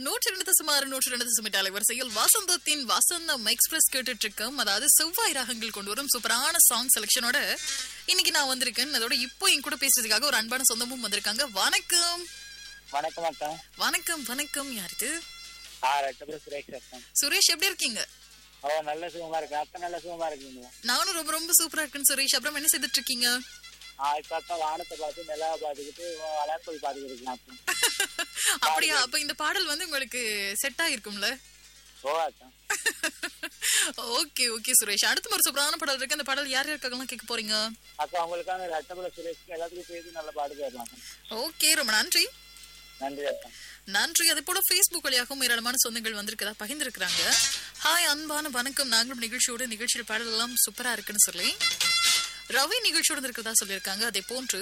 நூற்றி ரெண்டு சுமார் நூற்றி ரெண்டு சுமிட் அலைவரிசையில் வசந்தத்தின் வசந்தம் எக்ஸ்பிரஸ் கேட்டுட்டு இருக்கோம் அதாவது செவ்வாய் ராகங்கள் கொண்டு வரும் சூப்பரான சாங் செலெக்ஷனோட இன்னைக்கு நான் வந்திருக்கேன் அதோட இப்போ என் கூட பேசுறதுக்காக ஒரு அன்பான சொந்தமும் வந்திருக்காங்க வணக்கம் வணக்கம் அக்கா வணக்கம் வணக்கம் யாருது ஆ ரெட்டபுரம் சுரேஷ் அக்கா சுரேஷ் எப்படி இருக்கீங்க ஓ நல்ல சுகமா இருக்கு அக்கா நல்ல சுகமா இருக்கீங்க நானும் ரொம்ப ரொம்ப சூப்பரா இருக்கேன் சுரேஷ் அப்புறம் என்ன செய்துட்டு இருக்கீங்க ஆ இப்ப அக்கா வானத்தை பார்த்து நிலாவை பார்த்துக்கிட்டு வளர்ப்பது பார்த்துக்கிட்டு இருக்கேன் அக்கா அப்படியா அப்ப இந்த பாடல் வந்து உங்களுக்கு செட் ஆயிருக்கும்ல ஓ அக்கா ஓகே ஓகே சுரேஷ் அடுத்த ஒரு சூப்பரான பாடல் இருக்கு அந்த பாடல் யார் யாருக்காகலாம் கேட்க போறீங்க அக்கா உங்களுக்கான ரெட்டபுரம் சுரேஷ்க்கு எல்லாத்துக்கும் சேர்த்து நல்ல பாடு கேட்கலாம் அக்கா. ஓகே ரொம்ப நன்றி நன்றி அக்கா நன்றி அதே போல ஃபேஸ்புக் வழியாகவும் ஏராளமான சொந்தங்கள் வந்திருக்கதா பகிர்ந்திருக்கிறாங்க ஹாய் அன்பான வணக்கம் நாங்களும் நிகழ்ச்சியோட நிகழ்ச்சியில் பாடல் எல்லாம் சூப்பரா இருக்குன்னு சொல்லி ரவி நிகழ்ச்சியோட இருக்கிறதா சொல்லியிருக்காங்க அதே போன்று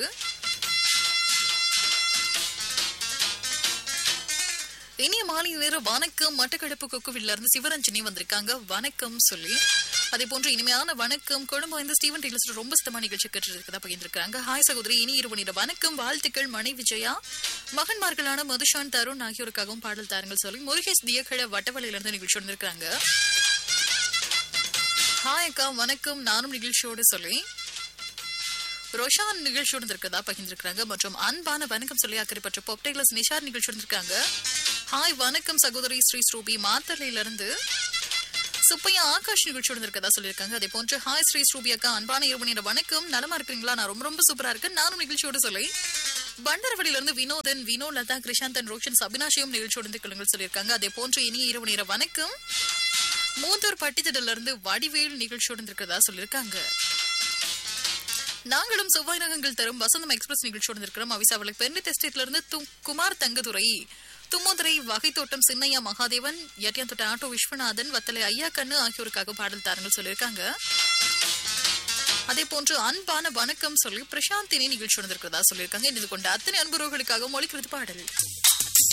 இனிய மாலை நேரம் வணக்கம் மட்டக்களப்பு கொக்குவில்ல இருந்து சிவரஞ்சனி வந்திருக்காங்க வணக்கம் சொல்லி அதே போன்று இனிமையான வணக்கம் கொழும்பு இந்த ஸ்டீவன் டெய்லர்ஸ் ரொம்ப சுத்தமா நிகழ்ச்சி கேட்டு இருக்கதா பகிர்ந்திருக்காங்க ஹாய் சகோதரி இனி இருவனிட வணக்கம் வாழ்த்துக்கள் மணி விஜயா மகன்மார்களான மதுஷான் தருண் ஆகியோருக்காகவும் பாடல் தாருங்கள் சொல்லி முருகேஷ் தியக்கட வட்டவளையில இருந்து நிகழ்ச்சி வந்திருக்காங்க ஹாய் அக்கா வணக்கம் நானும் நிகழ்ச்சியோடு சொல்லி ரோஷான் நிகழ்ச்சியோடு இருக்கதா பகிர்ந்திருக்காங்க மற்றும் அன்பான வணக்கம் சொல்லி அக்கறைப்பட்ட பொப்டேலஸ் நிஷார் நிகழ்ச்சி இருக்காங்க ஹாய் வணக்கம் சகோதரி ஸ்ரீ ஸ்ரூபி மாத்தலையில இருந்து சுப்பையா ஆகாஷ் நிகழ்ச்சியோடு இருக்கதா சொல்லியிருக்காங்க அதே போன்று ஹாய் ஸ்ரீ ஸ்ரூபி அக்கா அன்பான இரவு நேர வணக்கம் நலமா இருக்கிறீங்களா நான் ரொம்ப ரொம்ப சூப்பரா இருக்கேன் நானும் நிகழ்ச்சியோடு சொல்லி பண்டரவழியில இருந்து வினோதன் வினோ லதா கிருஷாந்தன் ரோஷன் சபினாஷியும் நிகழ்ச்சியோடு இருந்து கொள்ளுங்கள் சொல்லியிருக்காங்க அதே போன்று இனிய இரவு நேர வணக்கம் மூந்தூர் பட்டித்திடல இருந்து வடிவேல் நிகழ்ச்சியோடு இருக்கிறதா சொல்லியிருக்காங்க நாங்களும் செவ்வாய் ரகங்கள் தரும் வசந்தம் எக்ஸ்பிரஸ் நிகழ்ச்சியோடு இருக்கிறோம் அவிசாவளுக்கு பெர்னித் எஸ்டேட்ல இருந்து து- குமார் தங்கதுரை தும்மோதுரை வகைத்தோட்டம் சின்னையா மகாதேவன் எட்டியாந்தோட்ட ஆட்டோ விஸ்வநாதன் வத்தலை ஐயா கண்ணு ஆகியோருக்காக பாடல் தாருங்கள் சொல்லியிருக்காங்க அதே போன்று அன்பான வணக்கம் சொல்லி பிரசாந்தினி நிகழ்ச்சி இருக்கிறதா சொல்லியிருக்காங்க இது கொண்ட அத்தனை அன்புறவுகளுக்காக மொழிக்கிறது பாடல்